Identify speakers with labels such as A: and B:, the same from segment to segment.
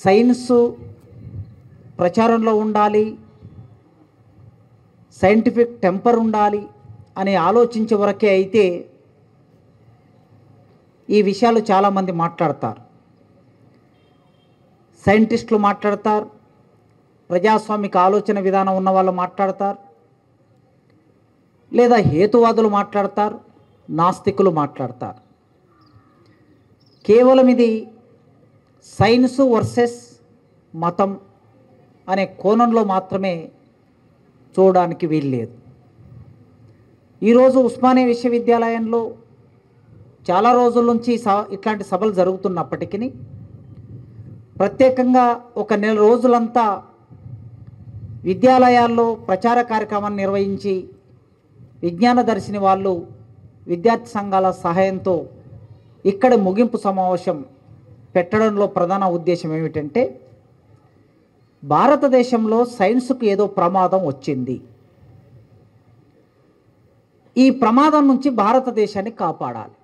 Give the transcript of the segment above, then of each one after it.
A: science ప్రచారంలో ఉండాలి scientific temper ఉండాలి అని ఆలోచించే వరకే అయితే ఈ విషయాలు చాలామంది మాట్లాడతారు సైంటిస్టులు మాట్లాడతారు ప్రజాస్వామిక ఆలోచన విధానం ఉన్న వాళ్ళు మాట్లాడతారు లేదా హేతువాదులు మాట్లాడతారు నాస్తికులు మాట్లాడతారు కేవలం ఇది సైన్సు వర్సెస్ మతం అనే కోణంలో మాత్రమే చూడడానికి వీల్లేదు ఈరోజు ఉస్మానియా విశ్వవిద్యాలయంలో చాలా రోజుల నుంచి స- ఇట్లాంటి సభలు జరుగుతున్నప్పటికీ ప్రత్యేకంగా ఒక నెల రోజులంతా విద్యాలయాల్లో ప్రచార కార్యక్రమాన్ని నిర్వహించి విజ్ఞాన దర్శిని వాళ్ళు విద్యార్థి సంఘాల సహాయంతో ఇక్కడ ముగింపు సమావేశం పెట్టడంలో ప్రధాన ఉద్దేశం ఏమిటంటే భారతదేశంలో సైన్స్కు ఏదో ప్రమాదం వచ్చింది ఈ ప్రమాదం నుంచి భారతదేశాన్ని కాపాడాలి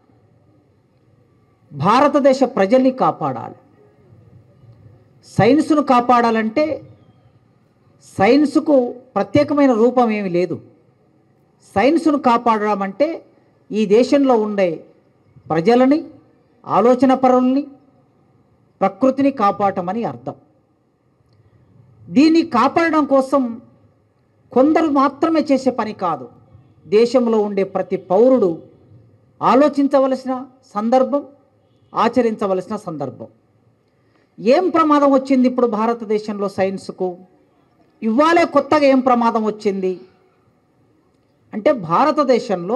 A: భారతదేశ ప్రజల్ని కాపాడాలి సైన్స్ను కాపాడాలంటే సైన్స్కు ప్రత్యేకమైన రూపం ఏమీ లేదు సైన్స్ను కాపాడడం అంటే ఈ దేశంలో ఉండే ప్రజలని ఆలోచన పరుల్ని ప్రకృతిని కాపాడటమని అర్థం దీన్ని కాపాడడం కోసం కొందరు మాత్రమే చేసే పని కాదు దేశంలో ఉండే ప్రతి పౌరుడు ఆలోచించవలసిన సందర్భం ఆచరించవలసిన సందర్భం ఏం ప్రమాదం వచ్చింది ఇప్పుడు భారతదేశంలో సైన్స్కు ఇవాళే కొత్తగా ఏం ప్రమాదం వచ్చింది అంటే భారతదేశంలో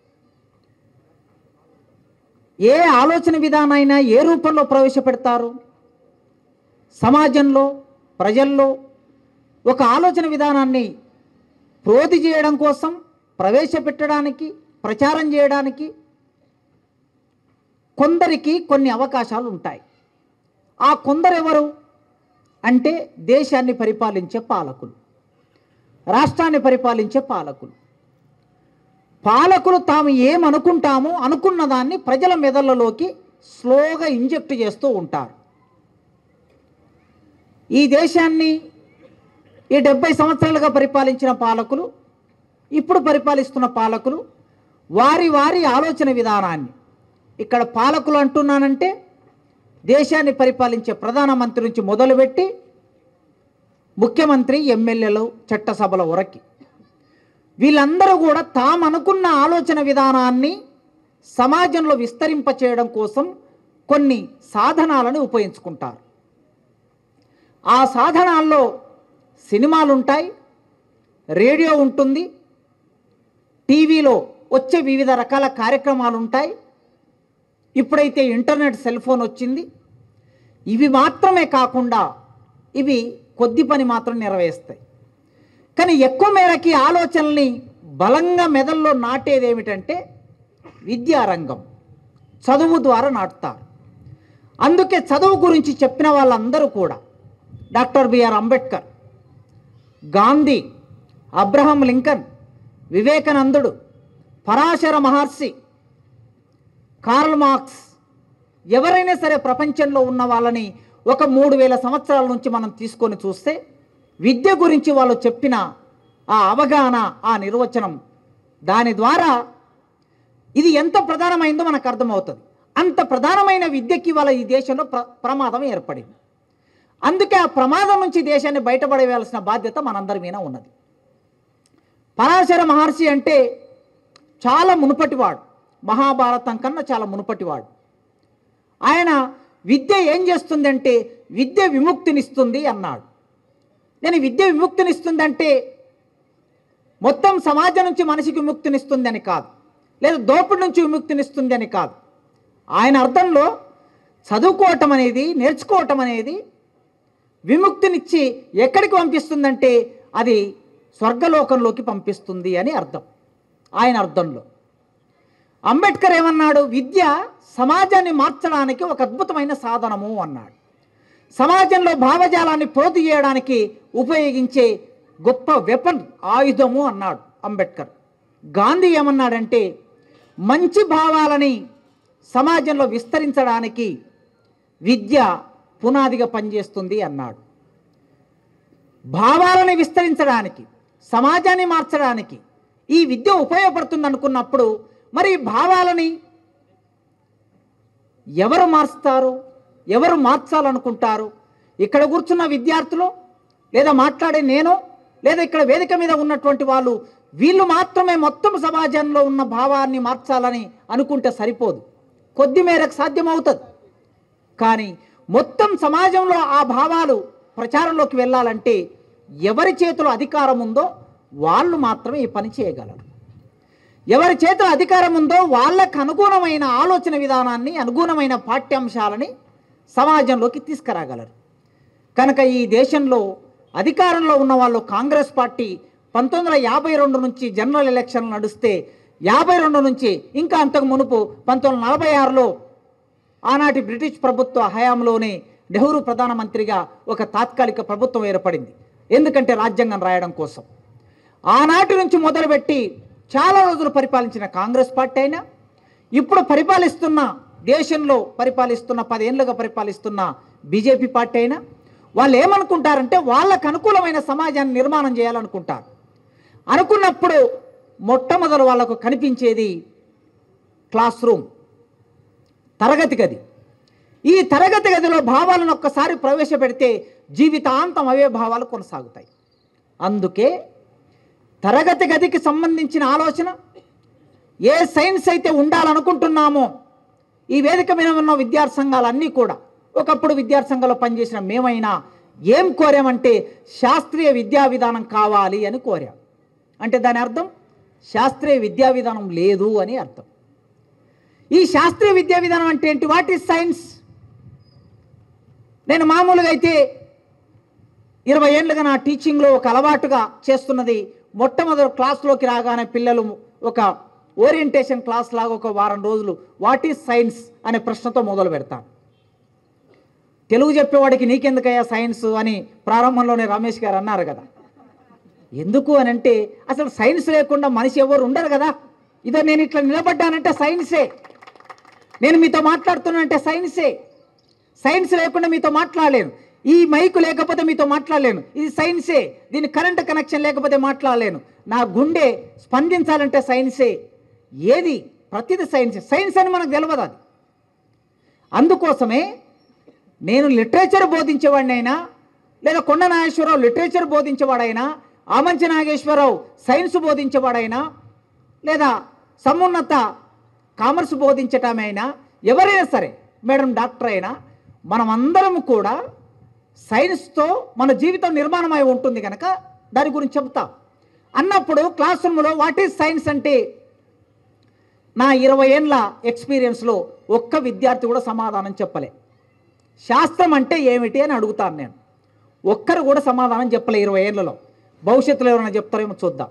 A: ఏ ఆలోచన విధానైనా ఏ రూపంలో ప్రవేశపెడతారు సమాజంలో ప్రజల్లో ఒక ఆలోచన విధానాన్ని ప్రోధి చేయడం కోసం ప్రవేశపెట్టడానికి ప్రచారం చేయడానికి కొందరికి కొన్ని అవకాశాలు ఉంటాయి ఆ కొందరెవరు అంటే దేశాన్ని పరిపాలించే పాలకులు రాష్ట్రాన్ని పరిపాలించే పాలకులు పాలకులు తాము ఏమనుకుంటామో అనుకున్న దాన్ని ప్రజల మెదళ్ళలోకి స్లోగా ఇంజెక్ట్ చేస్తూ ఉంటారు ఈ దేశాన్ని ఈ డెబ్బై సంవత్సరాలుగా పరిపాలించిన పాలకులు ఇప్పుడు పరిపాలిస్తున్న పాలకులు వారి వారి ఆలోచన విధానాన్ని ఇక్కడ పాలకులు అంటున్నానంటే దేశాన్ని పరిపాలించే ప్రధానమంత్రి నుంచి మొదలుపెట్టి ముఖ్యమంత్రి ఎమ్మెల్యేలు చట్టసభల వరకు వీళ్ళందరూ కూడా తాము అనుకున్న ఆలోచన విధానాన్ని సమాజంలో విస్తరింపచేయడం కోసం కొన్ని సాధనాలను ఉపయోగించుకుంటారు ఆ సాధనాల్లో సినిమాలు ఉంటాయి రేడియో ఉంటుంది టీవీలో వచ్చే వివిధ రకాల కార్యక్రమాలు ఉంటాయి ఇప్పుడైతే ఇంటర్నెట్ సెల్ ఫోన్ వచ్చింది ఇవి మాత్రమే కాకుండా ఇవి కొద్ది పని మాత్రం నెరవేరుస్తాయి కానీ ఎక్కువ మేరకి ఆలోచనల్ని బలంగా మెదల్లో నాటేది ఏమిటంటే విద్యారంగం చదువు ద్వారా నాటుతారు అందుకే చదువు గురించి చెప్పిన వాళ్ళందరూ కూడా doctor BR Ambedkar Gandhi Abraham Lincoln వివేకానందుడు పరాశర మహర్షి కార్ల్ మార్క్స్ ఎవరైనా సరే ప్రపంచంలో ఉన్న వాళ్ళని ఒక మూడు వేల సంవత్సరాల నుంచి మనం తీసుకొని చూస్తే విద్య గురించి వాళ్ళు చెప్పిన ఆ అవగాహన ఆ నిర్వచనం దాని ద్వారా ఇది ఎంత ప్రధానమైందో మనకు అర్థమవుతుంది అంత ప్రధానమైన విద్యకి వాళ్ళ ఈ దేశంలో ప్ర ప్రమాదం ఏర్పడింది అందుకే ఆ ప్రమాదం నుంచి దేశాన్ని బయటపడవేయాల్సిన బాధ్యత మనందరి మీద ఉన్నది పరాశర మహర్షి అంటే చాలా మునుపటివాడు మహాభారతం కన్నా చాలా మునుపటివాడు ఆయన విద్య ఏం చేస్తుందంటే విద్య విముక్తినిస్తుంది అన్నాడు నేను విద్య విముక్తినిస్తుందంటే మొత్తం సమాజం నుంచి మనిషికి విముక్తినిస్తుందని కాదు లేదా దోపిడి నుంచి విముక్తినిస్తుంది అని కాదు ఆయన అర్థంలో చదువుకోవటం అనేది నేర్చుకోవటం అనేది విముక్తినిచ్చి ఎక్కడికి పంపిస్తుందంటే అది స్వర్గలోకంలోకి పంపిస్తుంది అని అర్థం ఆయన అర్థంలో అంబేద్కర్ ఏమన్నాడు విద్య సమాజాన్ని మార్చడానికి ఒక అద్భుతమైన సాధనము అన్నాడు సమాజంలో భావజాలాన్ని ప్రోధి చేయడానికి ఉపయోగించే గొప్ప వెపన్ ఆయుధము అన్నాడు అంబేద్కర్ గాంధీ ఏమన్నాడంటే మంచి భావాలని సమాజంలో విస్తరించడానికి విద్య పునాదిగా పనిచేస్తుంది అన్నాడు భావాలను విస్తరించడానికి సమాజాన్ని మార్చడానికి ఈ విద్య ఉపయోగపడుతుంది అనుకున్నప్పుడు మరి ఈ భావాలని ఎవరు మారుస్తారు ఎవరు మార్చాలనుకుంటారు ఇక్కడ కూర్చున్న విద్యార్థులు లేదా మాట్లాడే నేను లేదా ఇక్కడ వేదిక మీద ఉన్నటువంటి వాళ్ళు వీళ్ళు మాత్రమే మొత్తం సమాజంలో ఉన్న భావాన్ని మార్చాలని అనుకుంటే సరిపోదు కొద్ది మేరకు సాధ్యమవుతుంది కానీ మొత్తం సమాజంలో ఆ భావాలు ప్రచారంలోకి వెళ్ళాలంటే ఎవరి చేతిలో అధికారం ఉందో వాళ్ళు మాత్రమే ఈ పని చేయగలరు ఎవరి చేతిలో అధికారం ఉందో వాళ్ళకు అనుగుణమైన ఆలోచన విధానాన్ని అనుగుణమైన పాఠ్యాంశాలని సమాజంలోకి తీసుకురాగలరు కనుక ఈ దేశంలో అధికారంలో ఉన్న వాళ్ళు కాంగ్రెస్ పార్టీ పంతొమ్మిది వందల యాభై రెండు నుంచి జనరల్ ఎలక్షన్లు నడిస్తే యాభై రెండు నుంచి ఇంకా అంతకు మునుపు పంతొమ్మిది వందల నలభై ఆరులో ఆనాటి బ్రిటిష్ ప్రభుత్వ హయాంలోనే నెహ్రూ ప్రధానమంత్రిగా ఒక తాత్కాలిక ప్రభుత్వం ఏర్పడింది ఎందుకంటే రాజ్యాంగం రాయడం కోసం ఆనాటి నుంచి మొదలుపెట్టి చాలా రోజులు పరిపాలించిన కాంగ్రెస్ పార్టీ అయినా ఇప్పుడు పరిపాలిస్తున్న దేశంలో పరిపాలిస్తున్న పదేళ్లుగా పరిపాలిస్తున్న బీజేపీ పార్టీ అయినా వాళ్ళు ఏమనుకుంటారంటే వాళ్ళకు అనుకూలమైన సమాజాన్ని నిర్మాణం చేయాలనుకుంటారు అనుకున్నప్పుడు మొట్టమొదలు వాళ్ళకు కనిపించేది క్లాస్ రూమ్ తరగతి గది ఈ తరగతి గదిలో భావాలను ఒక్కసారి ప్రవేశపెడితే జీవితాంతం అవే భావాలు కొనసాగుతాయి అందుకే తరగతి గదికి సంబంధించిన ఆలోచన ఏ సైన్స్ అయితే ఉండాలనుకుంటున్నామో ఈ వేదిక మీద ఉన్న విద్యార్థి సంఘాలన్నీ కూడా ఒకప్పుడు విద్యార్థి సంఘాల్లో పనిచేసిన మేమైనా ఏం కోరామంటే శాస్త్రీయ విద్యా విధానం కావాలి అని కోరాం అంటే దాని అర్థం శాస్త్రీయ విద్యా విధానం లేదు అని అర్థం ఈ శాస్త్రీయ విద్యా విధానం అంటే ఏంటి వాట్ ఈస్ సైన్స్ నేను మామూలుగా అయితే ఇరవై ఏళ్ళుగా నా టీచింగ్లో ఒక అలవాటుగా చేస్తున్నది మొట్టమొదటి క్లాస్లోకి రాగానే పిల్లలు ఒక ఓరియంటేషన్ క్లాస్ లాగా ఒక వారం రోజులు వాట్ ఈస్ సైన్స్ అనే ప్రశ్నతో మొదలు పెడతాను తెలుగు చెప్పేవాడికి నీకెందుకయ్యా సైన్స్ అని ప్రారంభంలోనే రమేష్ గారు అన్నారు కదా ఎందుకు అని అంటే అసలు సైన్స్ లేకుండా మనిషి ఎవరు ఉండరు కదా ఇదో నేను ఇట్లా నిలబడ్డానంటే సైన్సే నేను మీతో మాట్లాడుతున్నానంటే సైన్సే సైన్స్ లేకుండా మీతో మాట్లాడలేను ఈ మైకు లేకపోతే మీతో మాట్లాడలేను ఇది సైన్సే దీని కరెంట్ కనెక్షన్ లేకపోతే మాట్లాడలేను నా గుండె స్పందించాలంటే సైన్సే ఏది ప్రతిది సైన్స్ సైన్స్ అని మనకు తెలియదు అది అందుకోసమే నేను లిటరేచర్ బోధించేవాడినైనా లేదా కొండ నాగేశ్వరరావు లిటరేచర్ బోధించేవాడైనా ఆమంచి నాగేశ్వరరావు సైన్స్ బోధించేవాడైనా లేదా సమున్నత కామర్స్ బోధించటమైనా ఎవరైనా సరే మేడం డాక్టర్ అయినా మనమందరం కూడా సైన్స్తో మన జీవితం నిర్మాణమై ఉంటుంది కనుక దాని గురించి చెప్తాం అన్నప్పుడు క్లాస్ రూమ్లో వాట్ ఈజ్ సైన్స్ అంటే నా ఇరవై ఏళ్ళ ఎక్స్పీరియన్స్లో ఒక్క విద్యార్థి కూడా సమాధానం చెప్పలే శాస్త్రం అంటే ఏమిటి అని అడుగుతాను నేను ఒక్కరు కూడా సమాధానం చెప్పలే ఇరవై ఏళ్ళలో భవిష్యత్తులో ఎవరైనా చెప్తారేమో చూద్దాం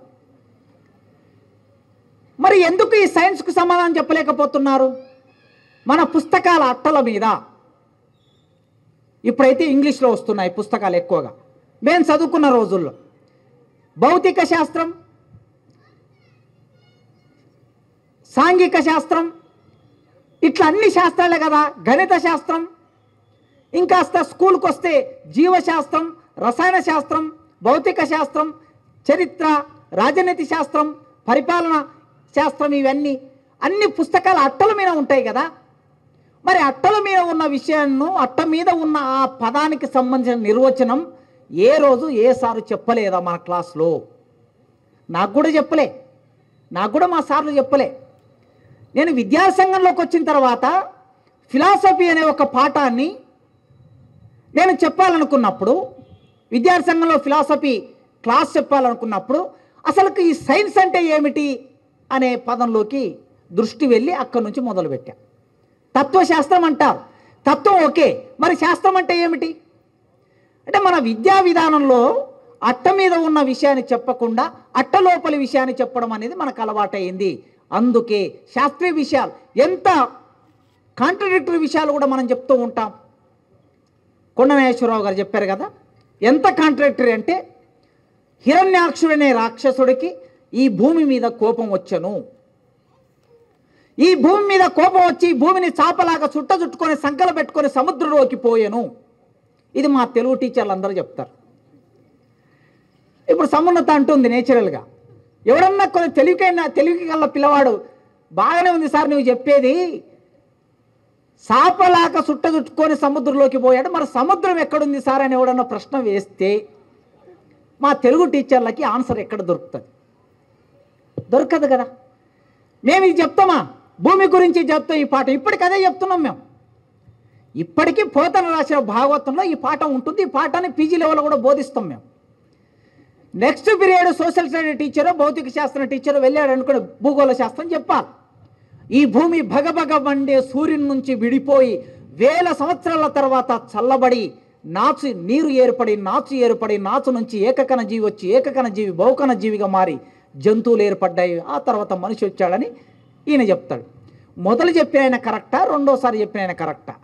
A: మరి ఎందుకు ఈ సైన్స్కు సమాధానం చెప్పలేకపోతున్నారు మన పుస్తకాల అట్టల మీద ఇప్పుడైతే ఇంగ్లీష్లో వస్తున్నాయి పుస్తకాలు ఎక్కువగా మేము చదువుకున్న రోజుల్లో భౌతిక శాస్త్రం సాంఘిక శాస్త్రం ఇట్లా అన్ని శాస్త్రాలే కదా గణిత శాస్త్రం ఇంకాస్త స్కూల్కి వస్తే జీవశాస్త్రం రసాయన శాస్త్రం భౌతిక శాస్త్రం చరిత్ర రాజనీతి శాస్త్రం పరిపాలన శాస్త్రం ఇవన్నీ అన్ని పుస్తకాలు అట్టల మీద ఉంటాయి కదా మరి అట్టల మీద ఉన్న విషయాన్ని అట్ట మీద ఉన్న ఆ పదానికి సంబంధించిన నిర్వచనం ఏ రోజు ఏ సారు చెప్పలేదా మన క్లాస్లో నాకు కూడా చెప్పలే నాకు కూడా మా సార్లు చెప్పలే నేను విద్యాసంఘంలోకి వచ్చిన తర్వాత ఫిలాసఫీ అనే ఒక పాఠాన్ని నేను చెప్పాలనుకున్నప్పుడు విద్యార్థి సంఘంలో ఫిలాసఫీ క్లాస్ చెప్పాలనుకున్నప్పుడు అసలు ఈ సైన్స్ అంటే ఏమిటి అనే పదంలోకి దృష్టి వెళ్ళి అక్కడి నుంచి మొదలుపెట్టా తత్వశాస్త్రం అంటారు తత్వం ఓకే మరి శాస్త్రం అంటే ఏమిటి అంటే మన విద్యా విధానంలో అట్ట మీద ఉన్న విషయాన్ని చెప్పకుండా అట్ట లోపలి విషయాన్ని చెప్పడం అనేది మనకు అలవాటైంది అందుకే శాస్త్రీయ విషయాలు ఎంత కాంట్రడిక్టరీ విషయాలు కూడా మనం చెప్తూ ఉంటాం కొండమేశ్వరరావు గారు చెప్పారు కదా ఎంత కాంట్రాక్టరీ అంటే హిరణ్యాక్షుడనే రాక్షసుడికి ఈ భూమి మీద కోపం వచ్చను ఈ భూమి మీద కోపం వచ్చి ఈ భూమిని చాపలాగా చుట్ట చుట్టుకొని సంకల పెట్టుకొని సముద్రంలోకి పోయెను ఇది మా తెలుగు టీచర్లు అందరూ చెప్తారు ఇప్పుడు సమున్నత అంటుంది నేచురల్గా ఎవడన్నా కొన్ని తెలివికైనా తెలివికి గల పిల్లవాడు బాగానే ఉంది సార్ నువ్వు చెప్పేది సాపలాక సుట్ట చుట్టుకొని సముద్రంలోకి పోయాడు మరి సముద్రం ఎక్కడుంది సార్ అని ఎవడన్నా ప్రశ్న వేస్తే మా తెలుగు టీచర్లకి ఆన్సర్ ఎక్కడ దొరుకుతుంది దొరకదు కదా మేము ఇది చెప్తామా భూమి గురించి చెప్తాం ఈ పాఠం ఇప్పటికి అదే చెప్తున్నాం మేము ఇప్పటికీ పోతన రాసిన భాగవతంలో ఈ పాఠం ఉంటుంది ఈ పాఠాన్ని పీజీ లెవెల్లో కూడా బోధిస్తాం మేము next period social study teacher భౌతిక శాస్త్రం టీచరు వెళ్ళాడు అనుకుని భూగోళ శాస్త్రం చెప్పాలి ఈ భూమి భగభగ మండే సూర్యుని నుంచి విడిపోయి వేల సంవత్సరాల తర్వాత చల్లబడి నాచు నీరు ఏర్పడి నాచు ఏర్పడి నాచు నుంచి ఏకకణ జీవి వచ్చి ఏకకణ జీవి బహుకణ జీవిగా మారి జంతువులు ఏర్పడ్డాయి ఆ తర్వాత మనిషి వచ్చాడని ఈయన చెప్తాడు మొదలు చెప్పిన ఆయన కరెక్టా రెండోసారి చెప్పిన ఆయన కరెక్టా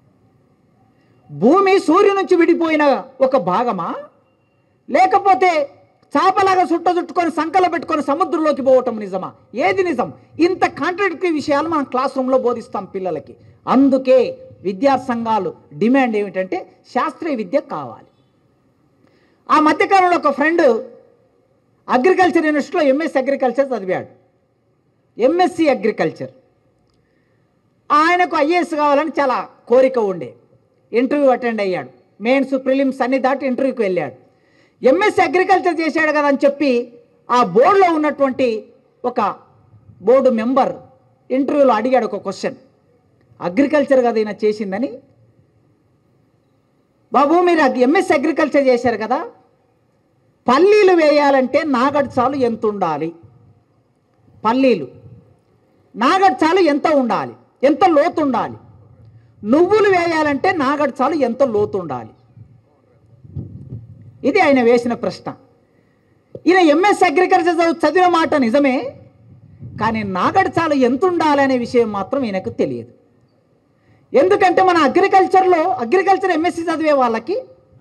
A: భూమి సూర్యు నుంచి విడిపోయిన ఒక భాగమా లేకపోతే చాపలాగా చుట్ట చుట్టుకొని సంకల పెట్టుకొని సముద్రంలోకి పోవటం నిజమా ఏది నిజం ఇంత కాంట్రడిక్టరీ విషయాలు మనం క్లాస్ రూమ్లో బోధిస్తాం పిల్లలకి అందుకే విద్యా సంఘాలు డిమాండ్ ఏమిటంటే శాస్త్రీయ విద్య కావాలి ఆ మధ్యకాలంలో ఒక ఫ్రెండ్ అగ్రికల్చర్ యూనివర్సిటీలో ఎంఎస్ అగ్రికల్చర్ చదివాడు ఎంఎస్సి అగ్రికల్చర్ ఆయనకు ఐఏఎస్ కావాలని చాలా కోరిక ఉండే ఇంటర్వ్యూ అటెండ్ అయ్యాడు మెయిన్స్ ప్రిలిమ్స్ అన్ని దాటి ఇంటర్వ్యూకి వెళ్ళాడు ఎంఎస్సి అగ్రికల్చర్ చేశాడు కదా అని చెప్పి ఆ బోర్డులో ఉన్నటువంటి ఒక బోర్డు మెంబర్ ఇంటర్వ్యూలో అడిగాడు ఒక క్వశ్చన్ అగ్రికల్చర్ కదా ఈయన చేసిందని బాబు మీరు ఎంఎస్ అగ్రికల్చర్ చేశారు కదా పల్లీలు వేయాలంటే నాగడ్చాలు ఎంత ఉండాలి పల్లీలు నాగడ్చాలు ఎంత ఉండాలి ఎంత లోతు ఉండాలి నువ్వులు వేయాలంటే నాగడ్చాలు ఎంత లోతు ఉండాలి ఇది ఆయన వేసిన ప్రశ్న ఈయన ఎంఎస్ అగ్రికల్చర్ చదువు- చదివిన మాట నిజమే కానీ నాగడ్చాలు ఎంత ఉండాలి అనే విషయం మాత్రం ఈయనకు తెలియదు ఎందుకంటే మన అగ్రికల్చర్లో అగ్రికల్చర్ ఎంఎస్సి చదివే వాళ్ళకి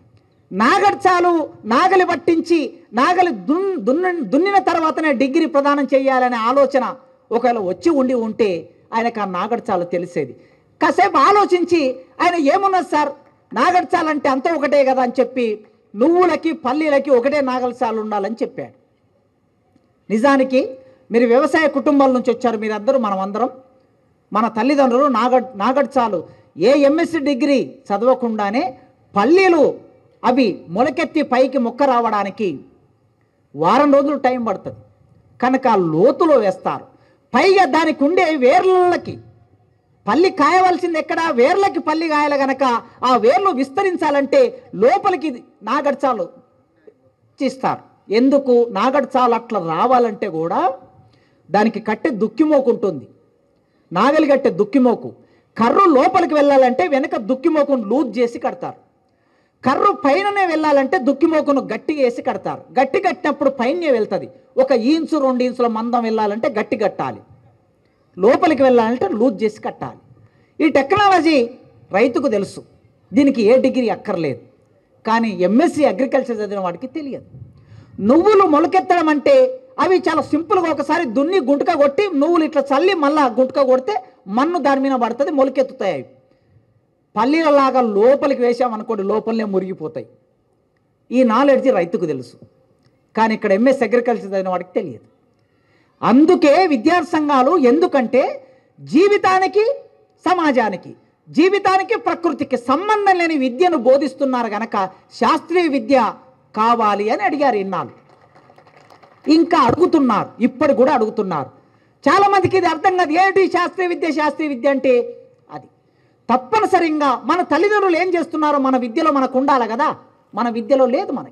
A: నాగడ్చాలు నాగలి పట్టించి నాగలి దున్ దున్న దున్నిన తర్వాతనే డిగ్రీ ప్రదానం చేయాలనే ఆలోచన ఒకవేళ వచ్చి ఉండి ఉంటే ఆయనకు ఆ నాగడ్చాలు తెలిసేది కాసేపు ఆలోచించి ఆయన ఏమున్నది సార్ నాగడ్చాలంటే అంత ఒకటే కదా అని చెప్పి నువ్వులకి పల్లీలకి ఒకటే నాగల్చాలు ఉండాలని చెప్పాడు నిజానికి మీరు వ్యవసాయ కుటుంబాల నుంచి వచ్చారు మీరందరూ మనం అందరం మన తల్లిదండ్రులు నాగడ్ నాగడ్చాలు ఏ ఎంఎస్సి డిగ్రీ చదవకుండానే పల్లీలు అవి మొలకెత్తి పైకి మొక్క రావడానికి వారం రోజులు టైం పడుతుంది కనుక ఆ లోతులో వేస్తారు పైగా దానికి ఉండే వేర్లకి పల్లి కాయవలసింది ఎక్కడ వేర్లకి పల్లి కాయాలి గనక ఆ వేర్లు విస్తరించాలంటే లోపలికి నాగడ్చాలు ఇస్తారు ఎందుకు నాగడ్చాలు అట్లా రావాలంటే కూడా దానికి కట్టే దుక్కిమోకు ఉంటుంది నాగలి కట్టే దుక్కిమోకు కర్రు లోపలికి వెళ్ళాలంటే వెనక దుక్కిమోకును లూజ్ చేసి కడతారు కర్రు పైననే వెళ్ళాలంటే దుక్కిమోకును గట్టిగా వేసి కడతారు గట్టి కట్టినప్పుడు పైనే వెళ్తుంది ఒక ఇంచు రెండు ఇంచుల మందం వెళ్ళాలంటే గట్టి కట్టాలి లోపలికి వెళ్ళాలంటే లూజ్ చేసి కట్టాలి ఈ టెక్నాలజీ రైతుకు తెలుసు దీనికి ఏ డిగ్రీ అక్కర్లేదు కానీ ఎంఎస్సి అగ్రికల్చర్ చదివిన వాడికి తెలియదు నువ్వులు మొలకెత్తడం అంటే అవి చాలా సింపుల్గా ఒకసారి దున్ని గుంటక కొట్టి నువ్వులు ఇట్లా చల్లి మళ్ళా గుంటక కొడితే మన్ను దాని మీద పడుతుంది మొలకెత్తుతాయి అవి పల్లీలలాగా లోపలికి వేసామనుకోండి లోపలనే మురిగిపోతాయి ఈ నాలెడ్జ్ రైతుకు తెలుసు కానీ ఇక్కడ ఎంఎస్ అగ్రికల్చర్ చదివిన వాడికి తెలియదు అందుకే విద్యార్థి సంఘాలు ఎందుకంటే జీవితానికి సమాజానికి జీవితానికి ప్రకృతికి సంబంధం లేని విద్యను బోధిస్తున్నారు గనక శాస్త్రీయ విద్య కావాలి అని అడిగారు ఇన్నాళ్ళు ఇంకా అడుగుతున్నారు ఇప్పుడు కూడా అడుగుతున్నారు చాలా మందికి ఇది అర్థం కాదు ఏంటి శాస్త్రీయ విద్య శాస్త్రీయ విద్య అంటే అది తప్పనిసరిగా మన తల్లిదండ్రులు ఏం చేస్తున్నారో మన విద్యలో మనకు ఉండాలి కదా మన విద్యలో లేదు మనకి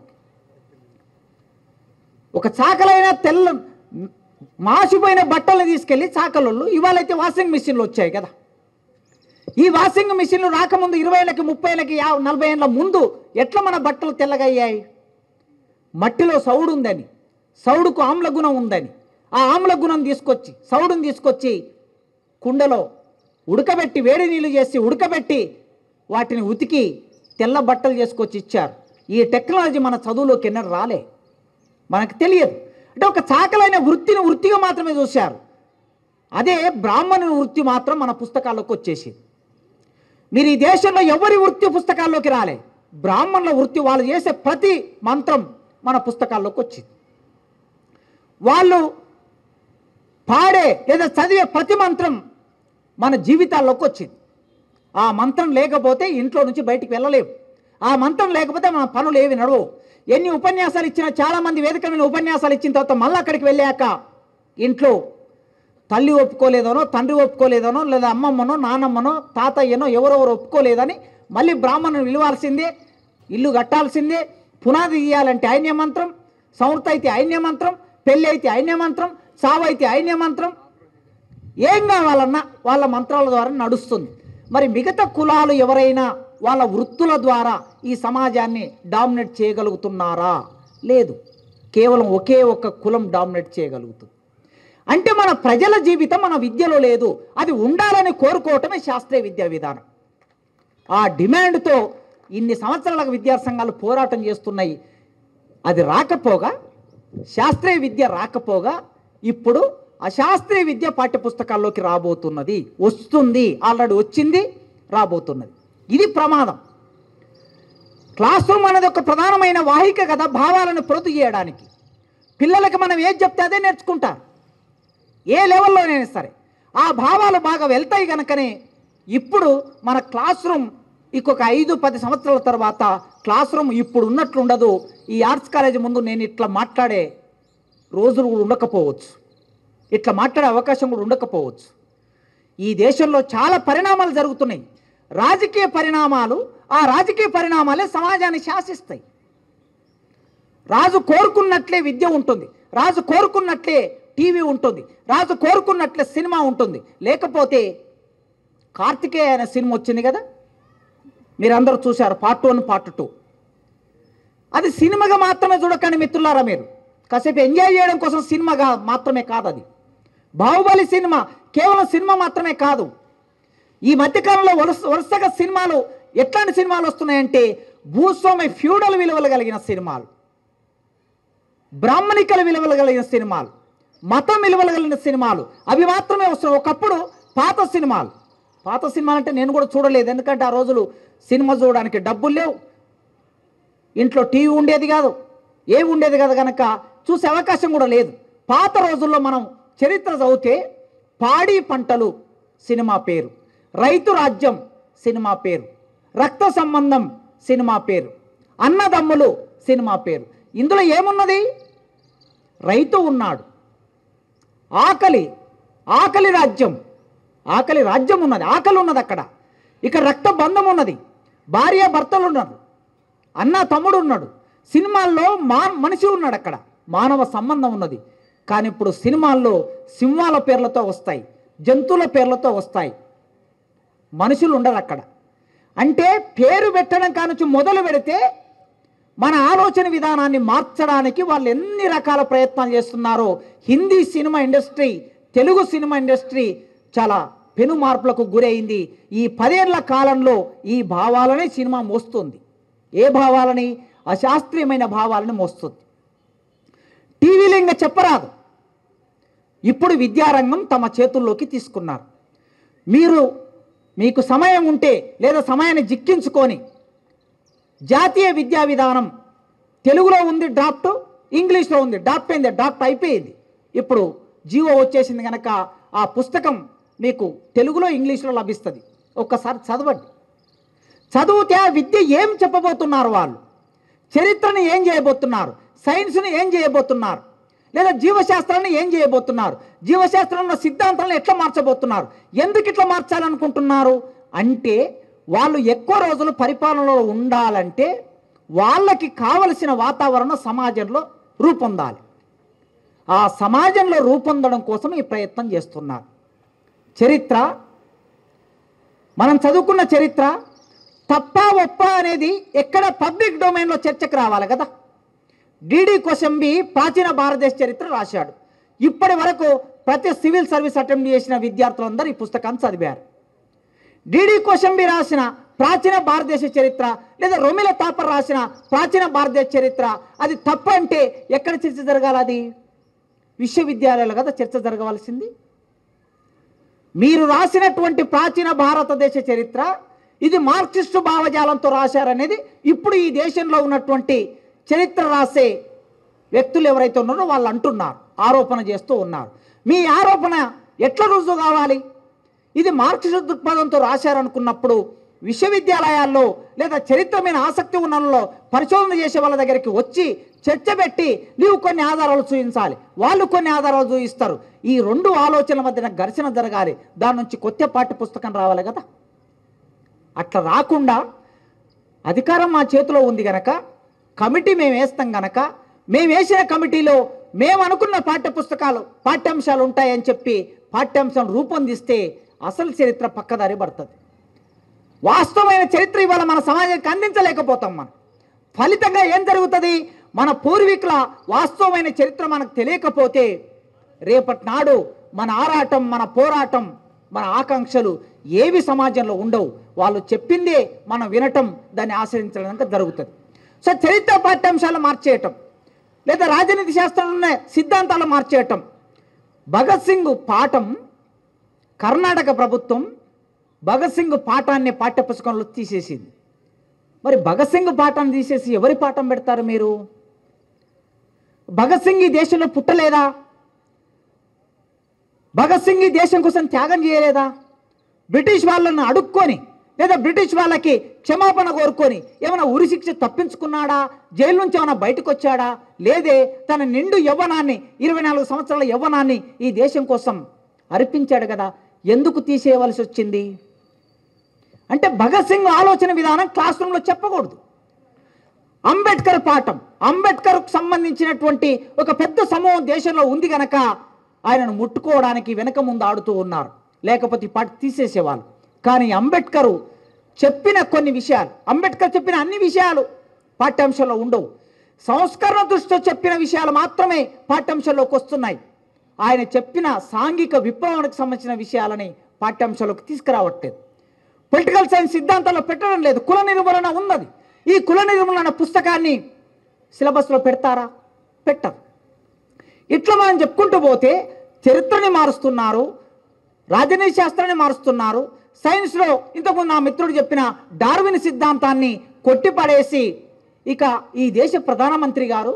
A: ఒక చాకలైన తెల్ల మాసిపోయిన బట్టలు తీసుకెళ్ళి చాకలోళ్ళు ఇవాళైతే వాషింగ్ మిషన్లు వచ్చాయి కదా ఈ వాషింగ్ మిషన్లు రాకముందు ఇరవై ఏళ్ళకి ముప్పై ఏళ్ళకి యా నలభై ఏళ్ళ ముందు ఎట్లా మన బట్టలు తెల్లగయ్యాయి మట్టిలో సౌడు ఉందని సౌడుకు ఆమ్ల గుణం ఉందని ఆ ఆమ్ల గుణం తీసుకొచ్చి సౌడుని తీసుకొచ్చి కుండలో ఉడకబెట్టి వేడి నీళ్ళు చేసి ఉడకబెట్టి వాటిని ఉతికి తెల్ల బట్టలు చేసుకొచ్చి ఇచ్చారు ఈ టెక్నాలజీ మన చదువులోకి ఎన్నడూ రాలే మనకు తెలియదు అంటే ఒక చాకలైన వృత్తిని వృత్తిగా మాత్రమే చూశారు అదే బ్రాహ్మణుని వృత్తి మాత్రం మన పుస్తకాల్లోకి వచ్చేసింది మీరు ఈ దేశంలో ఎవరి వృత్తి పుస్తకాల్లోకి రాలే బ్రాహ్మణుల వృత్తి వాళ్ళు చేసే ప్రతి మంత్రం మన పుస్తకాల్లోకి వచ్చింది వాళ్ళు పాడే లేదా చదివే ప్రతి మంత్రం మన జీవితాల్లోకి వచ్చింది ఆ మంత్రం లేకపోతే ఇంట్లో నుంచి బయటికి వెళ్ళలేము ఆ మంత్రం లేకపోతే మన పనులు ఏవి నడవవు ఎన్ని ఉపన్యాసాలు ఇచ్చినా చాలామంది వేదిక మీద ఉపన్యాసాలు ఇచ్చిన తర్వాత మళ్ళీ అక్కడికి వెళ్ళాక ఇంట్లో తల్లి ఒప్పుకోలేదనో తండ్రి ఒప్పుకోలేదనో లేదా అమ్మమ్మనో నానమ్మనో తాతయ్యనో ఎవరెవరు ఒప్పుకోలేదని మళ్ళీ బ్రాహ్మణుని విలువాల్సిందే ఇల్లు కట్టాల్సిందే పునాది తీయాలంటే ఐన్య మంత్రం సంవృత అయితే ఐన్య మంత్రం పెళ్ళి అయితే ఐన్య మంత్రం చావు అయితే ఐన్య మంత్రం ఏం కావాలన్నా వాళ్ళ మంత్రాల ద్వారా నడుస్తుంది మరి మిగతా కులాలు ఎవరైనా వాళ్ళ వృత్తుల ద్వారా ఈ సమాజాన్ని డామినేట్ చేయగలుగుతున్నారా లేదు కేవలం ఒకే ఒక్క కులం డామినేట్ చేయగలుగుతుంది అంటే మన ప్రజల జీవితం మన విద్యలో లేదు అది ఉండాలని కోరుకోవటమే శాస్త్రీయ విద్యా విధానం ఆ డిమాండ్తో ఇన్ని సంవత్సరాలకు విద్యా సంఘాలు పోరాటం చేస్తున్నాయి అది రాకపోగా శాస్త్రీయ విద్య రాకపోగా ఇప్పుడు అశాస్త్రీయ విద్య పాఠ్యపుస్తకాల్లోకి రాబోతున్నది వస్తుంది ఆల్రెడీ వచ్చింది రాబోతున్నది ఇది ప్రమాదం క్లాస్ రూమ్ అనేది ఒక ప్రధానమైన వాహిక కదా భావాలను ప్రొద్దు చేయడానికి పిల్లలకి మనం ఏది చెప్తే అదే నేర్చుకుంటారు ఏ లెవెల్లోనైనా సరే ఆ భావాలు బాగా వెళ్తాయి కనుకనే ఇప్పుడు మన క్లాస్ రూమ్ ఇంకొక ఐదు పది సంవత్సరాల తర్వాత క్లాస్ రూమ్ ఇప్పుడు ఉన్నట్లు ఉండదు ఈ ఆర్ట్స్ కాలేజ్ ముందు నేను ఇట్లా మాట్లాడే రోజులు కూడా ఉండకపోవచ్చు ఇట్లా మాట్లాడే అవకాశం కూడా ఉండకపోవచ్చు ఈ దేశంలో చాలా పరిణామాలు జరుగుతున్నాయి రాజకీయ పరిణామాలు ఆ రాజకీయ పరిణామాలే సమాజాన్ని శాసిస్తాయి రాజు కోరుకున్నట్లే విద్య ఉంటుంది రాజు కోరుకున్నట్లే టీవీ ఉంటుంది రాజు కోరుకున్నట్లే సినిమా ఉంటుంది లేకపోతే కార్తికేయ అనే సినిమా వచ్చింది కదా మీరందరూ చూశారు పార్ట్ వన్ పార్ట్ టూ అది సినిమాగా మాత్రమే చూడకండి మిత్రులారా మీరు కాసేపు ఎంజాయ్ చేయడం కోసం సినిమాగా మాత్రమే కాదు అది బాహుబలి సినిమా కేవలం సినిమా మాత్రమే కాదు ఈ మధ్యకాలంలో వరుస వరుసగా సినిమాలు ఎట్లాంటి సినిమాలు వస్తున్నాయంటే భూస్వామి ఫ్యూడల్ విలువలు కలిగిన సినిమాలు బ్రాహ్మణికల విలువలు కలిగిన సినిమాలు మతం విలువలు కలిగిన సినిమాలు అవి మాత్రమే వస్తున్నాయి ఒకప్పుడు పాత సినిమాలు పాత సినిమాలు అంటే నేను కూడా చూడలేదు ఎందుకంటే ఆ రోజులు సినిమా చూడడానికి డబ్బులు లేవు ఇంట్లో టీవీ ఉండేది కాదు ఏ ఉండేది కాదు కనుక చూసే అవకాశం కూడా లేదు పాత రోజుల్లో మనం చరిత్ర చదివితే పాడి పంటలు సినిమా పేరు రైతు రాజ్యం సినిమా పేరు రక్త సంబంధం సినిమా పేరు అన్నదమ్ములు సినిమా పేరు ఇందులో ఏమున్నది రైతు ఉన్నాడు ఆకలి ఆకలి రాజ్యం ఆకలి రాజ్యం ఉన్నది ఆకలి ఉన్నది అక్కడ ఇక్కడ రక్త బంధం ఉన్నది భార్య భర్తలు ఉన్నారు అన్న తమ్ముడు ఉన్నాడు సినిమాల్లో మా మనిషి ఉన్నాడు అక్కడ మానవ సంబంధం ఉన్నది కానీ ఇప్పుడు సినిమాల్లో సింహాల పేర్లతో వస్తాయి జంతువుల పేర్లతో వస్తాయి మనుషులు ఉండరు అక్కడ అంటే పేరు పెట్టడం కానుంచి మొదలు పెడితే మన ఆలోచన విధానాన్ని మార్చడానికి వాళ్ళు ఎన్ని రకాల ప్రయత్నాలు చేస్తున్నారో Hindi cinema industry Telugu cinema industry చాలా పెను మార్పులకు గురైంది ఈ పదేళ్ల కాలంలో ఈ భావాలనే సినిమా మోస్తుంది ఏ భావాలని అశాస్త్రీయమైన భావాలని మోస్తుంది టీవీలో ఇంకా చెప్పరాదు ఇప్పుడు విద్యారంగం తమ చేతుల్లోకి తీసుకున్నారు మీరు మీకు సమయం ఉంటే లేదా సమయాన్ని జిక్కించుకొని జాతీయ విద్యా విధానం తెలుగులో ఉంది డ్రాఫ్ట్ ఇంగ్లీష్లో ఉంది డ్రాఫ్ట్ అయింది డ్రాఫ్ట్ అయిపోయింది ఇప్పుడు జీవో వచ్చేసింది కనుక ఆ పుస్తకం మీకు తెలుగులో ఇంగ్లీష్లో లభిస్తుంది ఒక్కసారి చదవండి చదివితే ఆ విద్య ఏం చెప్పబోతున్నారు వాళ్ళు చరిత్రని ఏం చేయబోతున్నారు సైన్స్ని ఏం చేయబోతున్నారు లేదా జీవశాస్త్రాన్ని ఏం చేయబోతున్నారు జీవశాస్త్రంలో సిద్ధాంతాలను ఎట్లా మార్చబోతున్నారు ఎందుకు ఇట్లా మార్చాలనుకుంటున్నారు అంటే వాళ్ళు ఎక్కువ రోజులు పరిపాలనలో ఉండాలంటే వాళ్ళకి కావలసిన వాతావరణం సమాజంలో రూపొందాలి ఆ సమాజంలో రూపొందడం కోసం ఈ ప్రయత్నం చేస్తున్నారు చరిత్ర మనం చదువుకున్న చరిత్ర తప్ప ఒప్ప అనేది ఎక్కడ పబ్లిక్ డొమైన్లో చర్చకు రావాలి కదా డిడి కొసంబి ప్రాచీన భారతదేశ చరిత్ర రాశాడు ఇప్పటి వరకు ప్రతి సివిల్ సర్వీస్ అటెంప్ట్ చేసిన విద్యార్థులందరూ ఈ పుస్తకాన్ని చదివారు డిడి కోశంబి రాసిన ప్రాచీన భారతదేశ చరిత్ర లేదా రొమిల తాపర్ రాసిన ప్రాచీన భారతదేశ చరిత్ర అది తప్పు అంటే ఎక్కడ చర్చ జరగాలి అది విశ్వవిద్యాలయాలు కదా చర్చ జరగవలసింది మీరు రాసినటువంటి ప్రాచీన భారతదేశ చరిత్ర ఇది మార్క్సిస్టు భావజాలంతో రాశారనేది ఇప్పుడు ఈ దేశంలో ఉన్నటువంటి చరిత్ర రాసే వ్యక్తులు ఎవరైతే ఉన్నారో వాళ్ళు అంటున్నారు ఆరోపణ చేస్తూ ఉన్నారు మీ ఆరోపణ ఎట్లా రుజువు కావాలి ఇది మార్క్సిస్ట్ దృక్పథంతో రాశారనుకున్నప్పుడు విశ్వవిద్యాలయాల్లో లేదా చరిత్ర మీద ఆసక్తి ఉన్న వాళ్ళలో పరిశోధన చేసే వాళ్ళ దగ్గరికి వచ్చి చర్చ పెట్టి నీవు కొన్ని ఆధారాలు చూపించాలి వాళ్ళు కొన్ని ఆధారాలు చూపిస్తారు ఈ రెండు ఆలోచనల మధ్యన ఘర్షణ జరగాలి దాని నుంచి కొత్త పాఠ్య పుస్తకం రావాలి కదా అట్లా రాకుండా అధికారం మా చేతిలో ఉంది గనక కమిటీ మేము వేస్తాం గనక మేము వేసిన కమిటీలో మేము అనుకున్న పాఠ్య పుస్తకాలు పాఠ్యాంశాలు ఉంటాయని చెప్పి పాఠ్యాంశాలు రూపొందిస్తే అసలు చరిత్ర పక్కదారి పడుతుంది వాస్తవమైన చరిత్ర ఇవాళ మన సమాజానికి అందించలేకపోతాం మనం ఫలితంగా ఏం జరుగుతుంది మన పూర్వీకుల వాస్తవమైన చరిత్ర మనకు తెలియకపోతే రేపటి నాడు మన ఆరాటం మన పోరాటం మన ఆకాంక్షలు ఏవి సమాజంలో ఉండవు వాళ్ళు చెప్పిందే మనం వినటం దాన్ని ఆచరించడం జరుగుతుంది సో చరిత్ర పాఠ్యాంశాలు మార్చేయటం లేదా రాజనీతి శాస్త్రంలోనే సిద్ధాంతాలు మార్చేయటం భగత్ సింగ్ పాఠం కర్ణాటక ప్రభుత్వం భగత్ సింగ్ పాఠాన్ని పాఠ్యపుస్తకంలో తీసేసింది మరి భగత్ సింగ్ పాఠాన్ని తీసేసి ఎవరి పాఠం పెడతారు మీరు భగత్ సింగ్ ఈ దేశంలో పుట్టలేదా భగత్ సింగ్ ఈ దేశం కోసం త్యాగం చేయలేదా బ్రిటిష్ వాళ్ళని అడుక్కొని లేదా బ్రిటిష్ వాళ్ళకి క్షమాపణ కోరుకొని ఏమైనా ఉరి శిక్ష తప్పించుకున్నాడా జైలు నుంచి ఏమైనా బయటకు వచ్చాడా లేదే తన నిండు యవ్వనాన్ని ఇరవై నాలుగు సంవత్సరాల యవ్వనాన్ని ఈ దేశం కోసం అర్పించాడు కదా ఎందుకు తీసేయవలసి వచ్చింది అంటే భగత్ సింగ్ ఆలోచన విధానం క్లాస్ రూమ్లో చెప్పకూడదు అంబేద్కర్ పాఠం అంబేద్కర్కు సంబంధించినటువంటి ఒక పెద్ద సమూహం దేశంలో ఉంది గనక ఆయనను ముట్టుకోవడానికి వెనక ముందు ఆడుతూ ఉన్నారు లేకపోతే ఈ పాట తీసేసేవాళ్ళు కానీ అంబేద్కరు చెప్పిన కొన్ని విషయాలు అంబేద్కర్ చెప్పిన అన్ని విషయాలు పాఠ్యాంశంలో ఉండవు సంస్కరణ దృష్టితో చెప్పిన విషయాలు మాత్రమే పాఠ్యాంశంలోకి వస్తున్నాయి ఆయన చెప్పిన సాంఘిక విప్లవానికి సంబంధించిన విషయాలని పాఠ్యాంశాలకు తీసుకురావట్లేదు పొలిటికల్ సైన్స్ సిద్ధాంతాల్లో పెట్టడం లేదు కుల నిర్మూలన ఉన్నది ఈ కుల నిర్మూలన పుస్తకాన్ని సిలబస్లో పెడతారా పెట్టరు ఇట్లా మనం చెప్పుకుంటూ పోతే చరిత్రని మారుస్తున్నారు రాజనీతి శాస్త్రాన్ని మారుస్తున్నారు సైన్స్లో ఇంతకుముందు నా మిత్రుడు చెప్పిన డార్విన్ సిద్ధాంతాన్ని కొట్టిపడేసి ఇక ఈ దేశ ప్రధానమంత్రి గారు